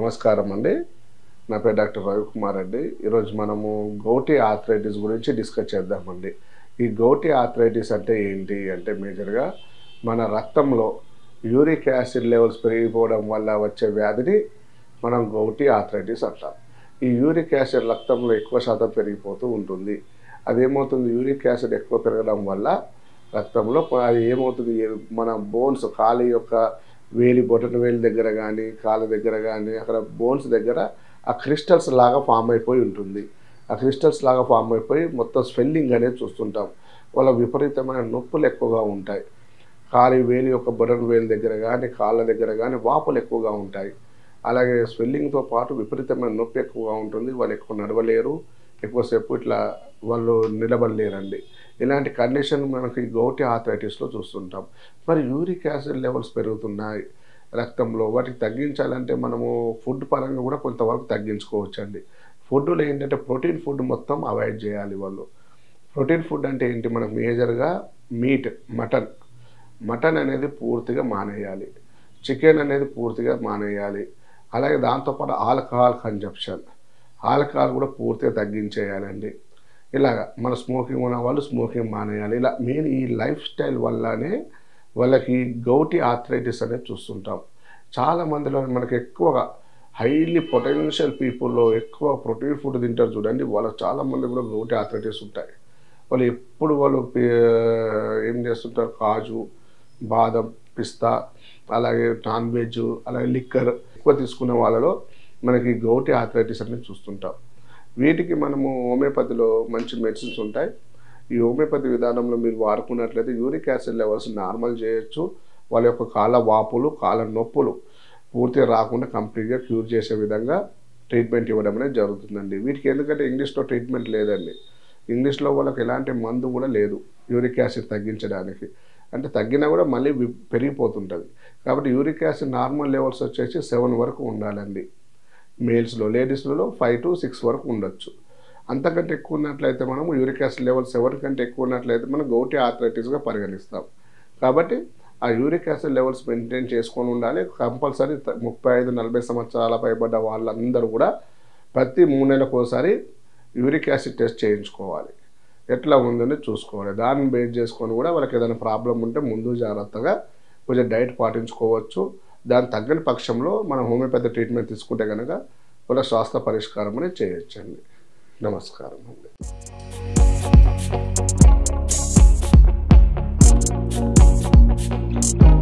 నమస్కారం అండి నా పేరు డాక్టర్ రవికుమార్ అండి ఈరోజు మనము గౌటి ఆర్థరైటిస్ గురించి డిస్కస్ చేద్దామండి ఈ గౌటి ఆర్థరైటిస్ అంటే ఏంటి అంటే మేజర్గా మన రక్తంలో యూరిక్ యాసిడ్ లెవెల్స్ పెరిగిపోవడం వల్ల వచ్చే వ్యాధిని మనం గౌటి ఆర్థరైటిస్ అంటాం ఈ యూరిక్ యాసిడ్ రక్తంలో ఎక్కువ శాతం పెరిగిపోతూ ఉంటుంది అదేమవుతుంది యూరిక్ యాసిడ్ ఎక్కువ పెరగడం వల్ల రక్తంలో ప- అది ఏమవుతుంది ఏ- మన బోన్స్ కాలు యొక్క వేలి బొటన వేలి దగ్గర కానీ కాళ్ళ దగ్గర కానీ అక్కడ బోన్స్ దగ్గర ఆ క్రిస్టల్స్ లాగా ఫామ్ అయిపోయి ఉంటుంది ఆ క్రిస్టల్స్ లాగా ఫామ్ అయిపోయి మొత్తం స్వెల్లింగ్ అనేది చూస్తుంటాం వాళ్ళ విపరీతమైన నొప్పులు ఎక్కువగా ఉంటాయి కాలి వేలి యొక్క బొటన వేలి దగ్గర కానీ కాళ్ళ దగ్గర కానీ వాపులు ఎక్కువగా ఉంటాయి అలాగే స్వెల్లింగ్తో పాటు విపరీతమైన నొప్పి ఎక్కువగా ఉంటుంది వాళ్ళు ఎక్కువ నడవలేరు ఎక్కువసేపు ఇట్లా వాళ్ళు నిలబడలేరండి ఇలాంటి కండిషన్ మనకి గౌటి ఆథరైటిస్లో చూస్తుంటాం మరి యూరిక్ యాసిడ్ లెవెల్స్ పెరుగుతున్నాయి రక్తంలో వాటికి తగ్గించాలంటే మనము ఫుడ్ పరంగా కూడా కొంతవరకు తగ్గించుకోవచ్చు అండి ఫుడ్లో ఏంటంటే ప్రోటీన్ ఫుడ్ మొత్తం అవాయిడ్ చేయాలి వాళ్ళు ప్రోటీన్ ఫుడ్ అంటే ఏంటి మనకు మేజర్గా మీట్ మటన్ మటన్ అనేది పూర్తిగా మానేయాలి చికెన్ అనేది పూర్తిగా మానేయాలి అలాగే దాంతోపాటు ఆల్కహాల్ కన్జప్షన్ ఆల్కహాల్ కూడా పూర్తిగా తగ్గించేయాలండి ఇలాగ మన స్మోకింగ్ ఉన్న వాళ్ళు స్మోకింగ్ మానేయాలి ఇలా మెయిన్ ఈ లైఫ్ స్టైల్ వల్లనే వాళ్ళకి గౌటి ఆర్థరైటిస్ అనేది చూస్తుంటాం చాలా మందిలో మనకి ఎక్కువగా హైలీ పొటెన్షియల్ పీపుల్లో ఎక్కువ ప్రోటీన్ ఫుడ్ తింటారు చూడండి వాళ్ళకి చాలా మంది కూడా గౌటి ఆర్థరైటిస్ ఉంటాయి వాళ్ళు ఎప్పుడు వాళ్ళు పి- ఏం చేస్తుంటారు కాజు బాదం పిస్తా అలాగే నాన్ వెజ్ అలాగే లిక్కర్ ఎక్కువ తీసుకునే వాళ్ళలో మనకి గౌటి ఆర్థరైటిస్ అనేది చూస్తుంటాం వీటికి మనము హోమియోపతిలో మంచి మెడిసిన్స్ ఉంటాయి ఈ హోమియోపతి విధానంలో మీరు వాడుకున్నట్లయితే యూరిక్ యాసిడ్ లెవెల్స్ నార్మల్ చేయొచ్చు వాళ్ళ యొక్క కాళ్ళ వాపులు కాళ్ళ నొప్పులు పూర్తిగా రాకుండా కంప్లీట్గా క్యూర్ చేసే విధంగా ట్రీట్మెంట్ ఇవ్వడం అనేది జరుగుతుందండి వీటికి ఎందుకంటే ఇంగ్లీష్లో ట్రీట్మెంట్ లేదండి ఇంగ్లీష్లో వాళ్ళకి ఎలాంటి మందు కూడా లేదు యూరిక్ యాసిడ్ తగ్గించడానికి అంటే తగ్గినా కూడా మళ్ళీ వి- పెరిగిపోతుంటుంది కాబట్టి యూరిక్ యాసిడ్ నార్మల్ లెవెల్స్ వచ్చేసి సెవెన్ వరకు ఉండాలండి మేల్స్లో లేడీస్లలో ఫైవ్ టు సిక్స్ వరకు ఉండొచ్చు అంతకంటే ఎక్కువ ఉన్నట్లయితే మనము యూరిక్ యాసిడ్ లెవెల్ సెవెన్ కంటే ఎక్కువ ఉన్నట్లయితే మనం గౌటి ఆర్థరైటిస్గా పరిగణిస్తాం కాబట్టి ఆ యూరిక్ యాసిడ్ లెవెల్స్ మెయింటైన్ చేసుకొని ఉండాలి కంపల్సరీ త- ముప్పై ఐదు నలభై సంవత్సరాల పైబడ్డ వాళ్ళందరూ కూడా ప్రతి మూడు నెలలకు ఒకసారి యూరిక్ యాసిడ్ టెస్ట్ చేయించుకోవాలి ఎట్లా ఉందని చూసుకోవాలి దాన్ని బేస్ చేసుకొని కూడా వాళ్ళకి ఏదైనా ప్రాబ్లం ఉంటే ముందు జాగ్రత్తగా కొంచెం డైట్ పాటించుకోవచ్చు దాని తగ్గని పక్షంలో మనం హోమియోపతి ట్రీట్మెంట్ తీసుకుంటే కనుక వాళ్ళ స్వాస్థ్య పరిష్కారం అనేది చేయొచ్చండి నమస్కారం అండి